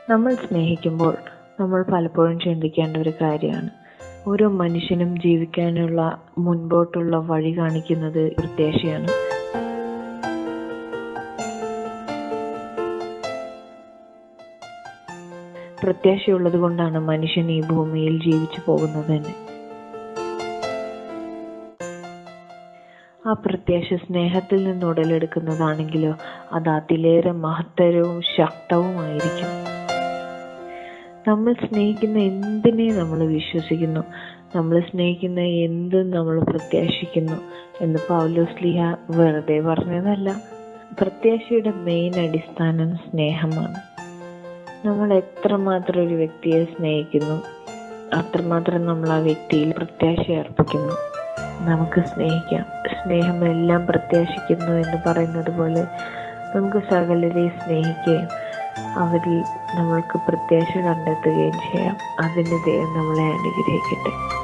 നമ്മൾ സ്നേഹിക്കുമ്പോൾ നമ്മൾ പലപ്പോഴും ചിന്തിക്കേണ്ട ഒരു കാര്യമാണ് ഓരോ മനുഷ്യനും ജീവിക്കാനുള്ള മുൻപോട്ടുള്ള വഴി കാണിക്കുന്നത് പ്രത്യാശയാണ് പ്രത്യാശയുള്ളത് കൊണ്ടാണ് മനുഷ്യൻ ഈ ഭൂമിയിൽ ജീവിച്ചു പോകുന്നത് തന്നെ ആ പ്രത്യാശ സ്നേഹത്തിൽ നിന്ന് ഉടലെടുക്കുന്നതാണെങ്കിലോ അത് അതിലേറെ മഹത്തരവും ശക്തവുമായിരിക്കും നമ്മൾ സ്നേഹിക്കുന്ന എന്തിനെ നമ്മൾ വിശ്വസിക്കുന്നു നമ്മൾ സ്നേഹിക്കുന്ന എന്തും നമ്മൾ പ്രത്യാശിക്കുന്നു എന്ന് പൗലോസ്ലിഹ വെറുതെ പറഞ്ഞതല്ല പ്രത്യാശയുടെ മെയിൻ അടിസ്ഥാനം സ്നേഹമാണ് നമ്മൾ എത്രമാത്രം ഒരു വ്യക്തിയെ സ്നേഹിക്കുന്നു അത്രമാത്രം നമ്മൾ ആ വ്യക്തിയിൽ പ്രത്യാശ അർപ്പിക്കുന്നു നമുക്ക് സ്നേഹിക്കാം സ്നേഹം എല്ലാം പ്രത്യാശിക്കുന്നു എന്ന് പറയുന്നത് പോലെ നമുക്ക് സകലരെ സ്നേഹിക്കുകയും അവരിൽ നമ്മൾക്ക് പ്രത്യാശ കണ്ടെത്തുകയും ചെയ്യാം അതിന് ദൈവം നമ്മളെ അനുഗ്രഹിക്കട്ടെ